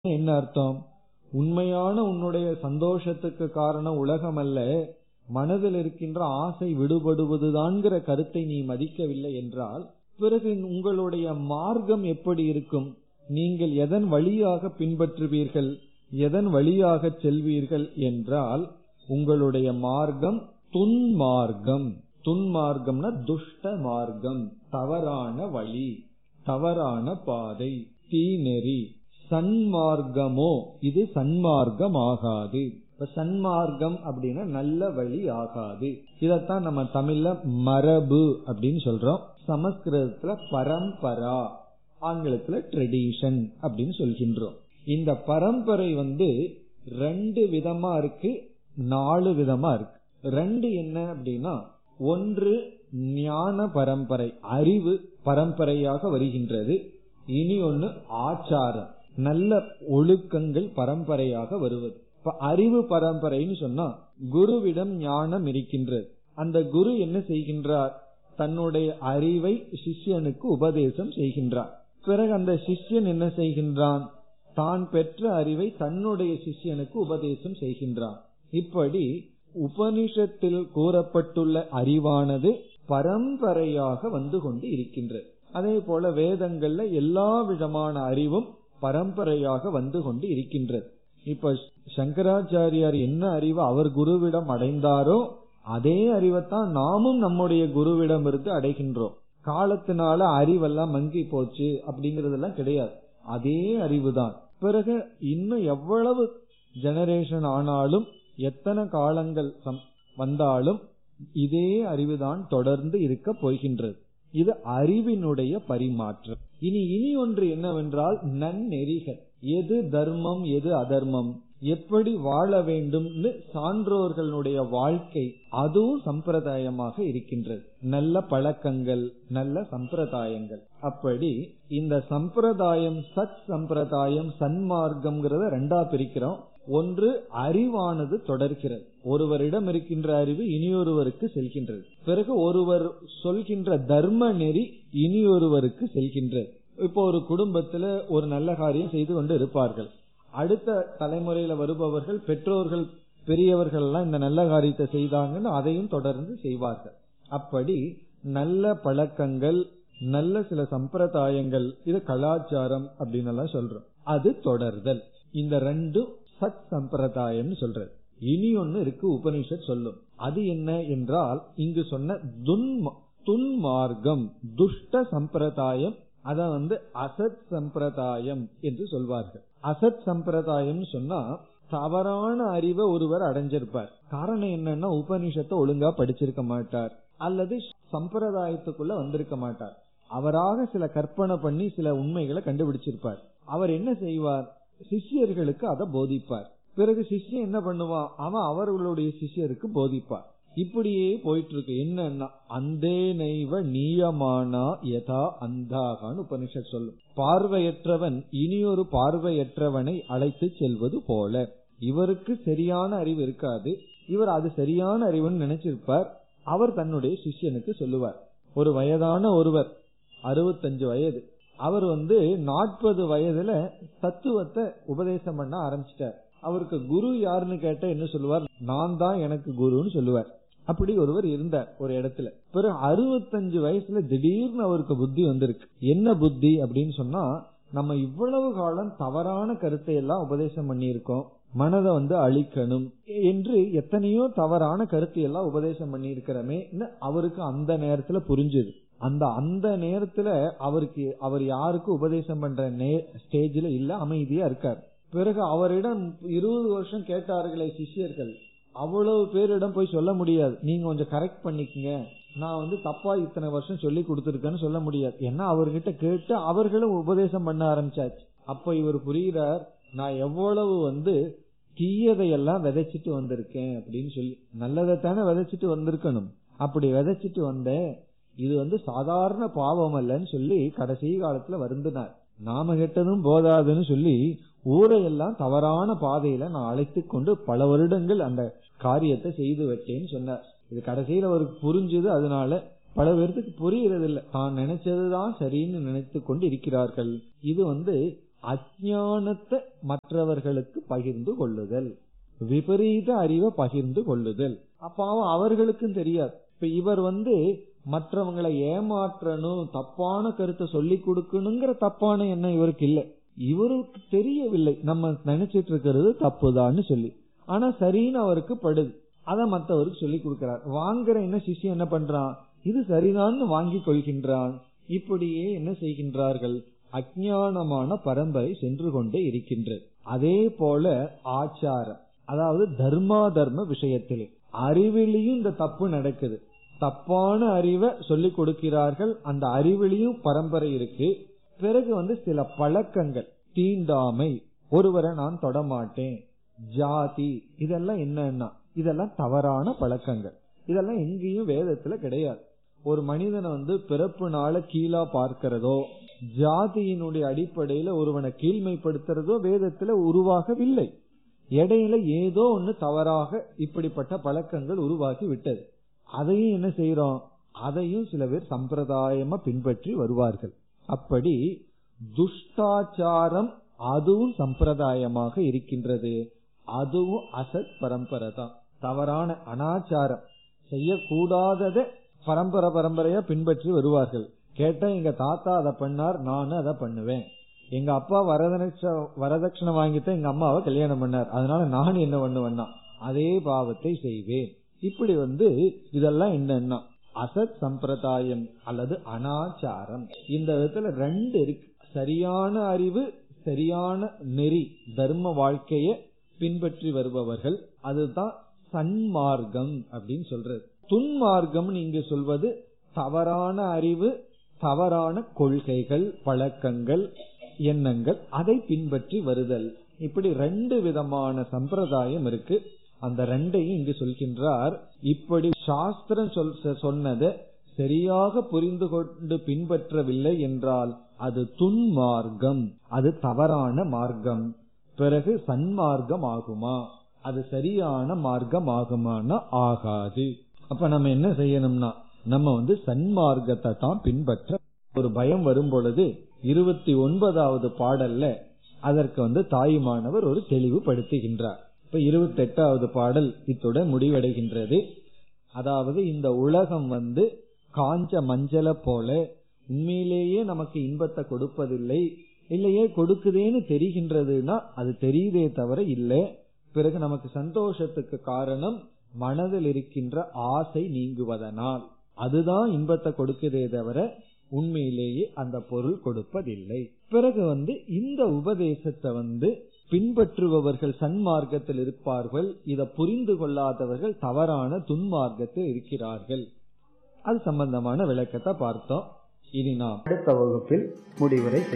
என்ன அர்த்தம் உண்மையான உன்னுடைய சந்தோஷத்துக்கு காரணம் உலகம் அல்ல மனதில் இருக்கின்ற ஆசை விடுபடுவதுதான்கிற கருத்தை நீ மதிக்கவில்லை என்றால் பிறகு உங்களுடைய மார்க்கம் எப்படி இருக்கும் நீங்கள் எதன் வழியாக பின்பற்றுவீர்கள் எதன் வழியாக செல்வீர்கள் என்றால் உங்களுடைய மார்க்கம் துன்மார்க்கம் துன்மார்க்கம்னா துஷ்ட மார்க்கம் தவறான வழி தவறான பாதை தீநெறி சன்மார்க்கமோ இது சன்மார்க்கம் ஆகாது இப்ப சன்மார்க்கம் அப்படின்னா நல்ல வழி ஆகாது இதத்தான் நம்ம தமிழ்ல மரபு அப்படின்னு சொல்றோம் சமஸ்கிருதத்துல பரம்பரா ஆங்கிலத்துல ட்ரெடிஷன் அப்படின்னு சொல்கின்றோம் இந்த பரம்பரை வந்து ரெண்டு விதமா இருக்கு நாலு விதமா இருக்கு ரெண்டு என்ன அப்படின்னா ஒன்று ஞான பரம்பரை அறிவு பரம்பரையாக வருகின்றது இனி ஒன்னு ஆச்சாரம் நல்ல ஒழுக்கங்கள் பரம்பரையாக வருவது இப்ப அறிவு பரம்பரைன்னு சொன்னா குருவிடம் ஞானம் இருக்கின்றது அந்த குரு என்ன செய்கின்றார் தன்னுடைய அறிவை சிஷ்யனுக்கு உபதேசம் செய்கின்றார் பிறகு அந்த சிஷ்யன் என்ன செய்கின்றான் தான் பெற்ற அறிவை தன்னுடைய சிஷ்யனுக்கு உபதேசம் செய்கின்றான் இப்படி உபனிஷத்தில் கூறப்பட்டுள்ள அறிவானது பரம்பரையாக வந்து கொண்டு இருக்கின்றது அதே போல வேதங்கள்ல எல்லா விதமான அறிவும் பரம்பரையாக வந்து கொண்டு இருக்கின்றது இப்ப சங்கராச்சாரியார் என்ன அறிவு அவர் குருவிடம் அடைந்தாரோ அதே அறிவைத்தான் நாமும் நம்முடைய குருவிடம் இருந்து அடைகின்றோம் காலத்தினால அறிவெல்லாம் மங்கி போச்சு அப்படிங்கறதெல்லாம் கிடையாது அதே அறிவுதான் பிறகு இன்னும் எவ்வளவு ஜெனரேஷன் ஆனாலும் எத்தனை காலங்கள் வந்தாலும் இதே அறிவுதான் தொடர்ந்து இருக்க போகின்றது இது அறிவினுடைய பரிமாற்றம் இனி இனி ஒன்று என்னவென்றால் நன்னெறிகள் எது தர்மம் எது அதர்மம் எப்படி வாழ வேண்டும் சான்றோர்களுடைய வாழ்க்கை அதுவும் சம்பிரதாயமாக இருக்கின்றது நல்ல பழக்கங்கள் நல்ல சம்பிரதாயங்கள் அப்படி இந்த சம்பிரதாயம் சத் சம்பிரதாயம் சன்மார்க்கம்ங்கிறத ரெண்டா பிரிக்கிறோம் ஒன்று அறிவானது தொடர்கிறது ஒருவரிடம் இருக்கின்ற அறிவு இனியொருவருக்கு செல்கின்றது பிறகு ஒருவர் சொல்கின்ற தர்ம நெறி இனியொருவருக்கு செல்கின்றது இப்போ ஒரு குடும்பத்துல ஒரு நல்ல காரியம் செய்து கொண்டு இருப்பார்கள் அடுத்த தலைமுறையில வருபவர்கள் பெற்றோர்கள் பெரியவர்கள் எல்லாம் இந்த நல்ல காரியத்தை செய்தாங்கன்னு அதையும் தொடர்ந்து செய்வார்கள் அப்படி நல்ல பழக்கங்கள் நல்ல சில சம்பிரதாயங்கள் இது கலாச்சாரம் அப்படின்னு எல்லாம் சொல்றோம் அது தொடர்தல் இந்த ரெண்டும் சத் சம்பிரதாயம் சொல்றது இனி ஒன்னு இருக்கு உபனிஷத் சொல்லும் அது என்ன என்றால் இங்கு சொன்ன துன்மார்க்கம் துஷ்ட சம்பிரதாயம் அத வந்து அசத் சம்பிரதாயம் என்று சொல்வார்கள் அசத் சம்பிரதாயம் சொன்னா தவறான அறிவை ஒருவர் அடைஞ்சிருப்பார் காரணம் என்னன்னா உபனிஷத்தை ஒழுங்கா படிச்சிருக்க மாட்டார் அல்லது சம்பிரதாயத்துக்குள்ள வந்திருக்க மாட்டார் அவராக சில கற்பனை பண்ணி சில உண்மைகளை கண்டுபிடிச்சிருப்பார் அவர் என்ன செய்வார் சிஷ்யர்களுக்கு அதை போதிப்பார் பிறகு சிஷ்யன் என்ன பண்ணுவான் அவன் அவர்களுடைய சிஷ்யருக்கு போதிப்பார் இப்படியே போயிட்டு இருக்கு என்னன்னா அந்தே நைவ நீயமானா யதா அந்தாகான்னு உபனிஷத் சொல்லும் பார்வையற்றவன் இனியொரு பார்வையற்றவனை அழைத்து செல்வது போல இவருக்கு சரியான அறிவு இருக்காது இவர் அது சரியான அறிவுன்னு நினைச்சிருப்பார் அவர் தன்னுடைய சிஷ்யனுக்கு சொல்லுவார் ஒரு வயதான ஒருவர் அறுபத்தஞ்சு வயது அவர் வந்து நாற்பது வயதுல தத்துவத்தை உபதேசம் பண்ண ஆரம்பிச்சிட்டார் அவருக்கு குரு யாருன்னு கேட்ட என்ன சொல்லுவார் நான் தான் எனக்கு குருன்னு சொல்லுவார் அப்படி ஒருவர் இருந்தார் ஒரு இடத்துல பிறகு அறுபத்தஞ்சு வயசுல திடீர்னு அவருக்கு புத்தி வந்திருக்கு என்ன புத்தி அப்படின்னு சொன்னா நம்ம இவ்வளவு காலம் தவறான கருத்தை எல்லாம் உபதேசம் பண்ணியிருக்கோம் மனதை வந்து அழிக்கணும் என்று எத்தனையோ தவறான கருத்தை எல்லாம் உபதேசம் பண்ணி இருக்கிறமே அவருக்கு அந்த நேரத்துல புரிஞ்சுது அந்த அந்த நேரத்துல அவருக்கு அவர் யாருக்கு உபதேசம் பண்ற ஸ்டேஜ்ல இல்ல அமைதியா இருக்கார் பிறகு அவரிடம் இருபது வருஷம் கேட்டார்களே சிஷ்யர்கள் அவ்வளவு பேரிடம் போய் சொல்ல முடியாது நீங்க கொஞ்சம் கரெக்ட் பண்ணிக்கங்க நான் வந்து தப்பா இத்தனை வருஷம் சொல்லி கொடுத்துருக்கேன்னு சொல்ல முடியாது ஏன்னா அவர்கிட்ட கேட்டு அவர்களும் உபதேசம் பண்ண ஆரம்பிச்சாச்சு அப்ப இவர் புரிகிறார் நான் எவ்வளவு வந்து தீயதையெல்லாம் விதைச்சிட்டு வந்திருக்கேன் அப்படின்னு சொல்லி நல்லதைத்தானே விதைச்சிட்டு வந்திருக்கணும் அப்படி விதைச்சிட்டு வந்தேன் இது வந்து சாதாரண பாவம் அல்லன்னு சொல்லி கடைசி காலத்துல வருந்தினார் நாம கெட்டதும் போதாதுன்னு சொல்லி ஊரையெல்லாம் தவறான பாதையில நான் அழைத்து கொண்டு பல வருடங்கள் அந்த காரியத்தை செய்து வச்சேன்னு சொன்னார் இது கடைசியில அவருக்கு புரிஞ்சுது அதனால பல பேர்த்துக்கு புரியறது இல்ல தான் நினைச்சதுதான் சரின்னு நினைத்து கொண்டு இருக்கிறார்கள் இது வந்து அஜானத்தை மற்றவர்களுக்கு பகிர்ந்து கொள்ளுதல் விபரீத அறிவை பகிர்ந்து கொள்ளுதல் அப்பாவும் அவர்களுக்கும் தெரியாது இப்ப இவர் வந்து மற்றவங்களை ஏமாற்றணும் தப்பான கருத்தை சொல்லி கொடுக்கணுங்கிற தப்பான எண்ணம் இவருக்கு இல்லை இவருக்கு தெரியவில்லை நம்ம நினைச்சிட்டு இருக்கிறது தப்புதான்னு சொல்லி ஆனா சரின்னு அவருக்கு படுது அதை மற்றவருக்கு சொல்லி கொடுக்கிறார் வாங்குற என்ன சிஷ்யம் என்ன பண்றான் இது சரிதான்னு வாங்கி கொள்கின்றான் இப்படியே என்ன செய்கின்றார்கள் அஜானமான பரம்பரை சென்று கொண்டே இருக்கின்றது அதே போல ஆச்சாரம் அதாவது தர்மா தர்ம விஷயத்திலே அறிவிலையும் இந்த தப்பு நடக்குது தப்பான அறிவை சொல்லிக் கொடுக்கிறார்கள் அந்த அறிவிலையும் பரம்பரை இருக்கு பிறகு வந்து சில பழக்கங்கள் தீண்டாமை ஒருவரை நான் தொடமாட்டேன் ஜாதி இதெல்லாம் என்னன்னா இதெல்லாம் தவறான பழக்கங்கள் இதெல்லாம் எங்கேயும் வேதத்துல கிடையாது ஒரு மனிதனை வந்து பிறப்புனால கீழா பார்க்கிறதோ ஜாதியினுடைய அடிப்படையில ஒருவனை கீழ்மைப்படுத்துறதோ வேதத்துல உருவாகவில்லை இடையில ஏதோ ஒண்ணு தவறாக இப்படிப்பட்ட பழக்கங்கள் உருவாகி விட்டது அதையும் என்ன செய்யறோம் அதையும் சில பேர் சம்பிரதாயமா பின்பற்றி வருவார்கள் அப்படி துஷ்டாச்சாரம் அதுவும் சம்பிரதாயமாக இருக்கின்றது அதுவும் அசத் பரம்பரை தான் தவறான அனாச்சாரம் செய்யக்கூடாததை பரம்பரை பரம்பரையா பின்பற்றி வருவார்கள் கேட்டா எங்க தாத்தா அதை பண்ணார் நானும் அதை பண்ணுவேன் எங்க அப்பா வரதட்ச வரதட்சணை வாங்கித்தான் எங்க அம்மாவை கல்யாணம் பண்ணார் அதனால நான் என்ன பண்ணுவேன்னா அதே பாவத்தை செய்வேன் இப்படி வந்து இதெல்லாம் என்னன்னா அசத் சம்பிரதாயம் அல்லது அனாச்சாரம் இந்த விதத்துல ரெண்டு இருக்கு சரியான அறிவு சரியான நெறி தர்ம வாழ்க்கைய பின்பற்றி வருபவர்கள் அதுதான் சன்மார்க்கம் அப்படின்னு சொல்றது துன்மார்க்கம் நீங்க சொல்வது தவறான அறிவு தவறான கொள்கைகள் பழக்கங்கள் எண்ணங்கள் அதை பின்பற்றி வருதல் இப்படி ரெண்டு விதமான சம்பிரதாயம் இருக்கு அந்த ரெண்டையும் இங்கு சொல்கின்றார் இப்படி சாஸ்திரம் சொல் சொன்னதை சரியாக புரிந்து கொண்டு பின்பற்றவில்லை என்றால் அது துன்மார்க்கம் அது தவறான மார்க்கம் பிறகு சன்மார்க்கம் ஆகுமா அது சரியான மார்க்கம் ஆகுமானா ஆகாது அப்ப நம்ம என்ன செய்யணும்னா நம்ம வந்து சன்மார்க்கத்தை தான் பின்பற்ற ஒரு பயம் வரும் பொழுது இருபத்தி ஒன்பதாவது பாடல்ல அதற்கு வந்து தாயுமானவர் ஒரு தெளிவுபடுத்துகின்றார் இப்ப இருபத்தி எட்டாவது பாடல் இத்துடன் முடிவடைகின்றது அதாவது இந்த உலகம் வந்து காஞ்ச மஞ்சள போல உண்மையிலேயே நமக்கு இன்பத்தை கொடுப்பதில்லை இல்லையே கொடுக்குதேன்னு தெரிகின்றதுன்னா அது தெரியுதே தவிர இல்லை பிறகு நமக்கு சந்தோஷத்துக்கு காரணம் மனதில் இருக்கின்ற ஆசை நீங்குவதனால் அதுதான் இன்பத்தை கொடுக்குதே தவிர உண்மையிலேயே அந்த பொருள் கொடுப்பதில்லை பிறகு வந்து இந்த உபதேசத்தை வந்து பின்பற்றுபவர்கள் சன்மார்க்கத்தில் இருப்பார்கள் இதை புரிந்து கொள்ளாதவர்கள் தவறான துன்மார்க்கத்தில் இருக்கிறார்கள் அது சம்பந்தமான விளக்கத்தை பார்த்தோம் இனி நாம் அடுத்த வகுப்பில் முடிவுரை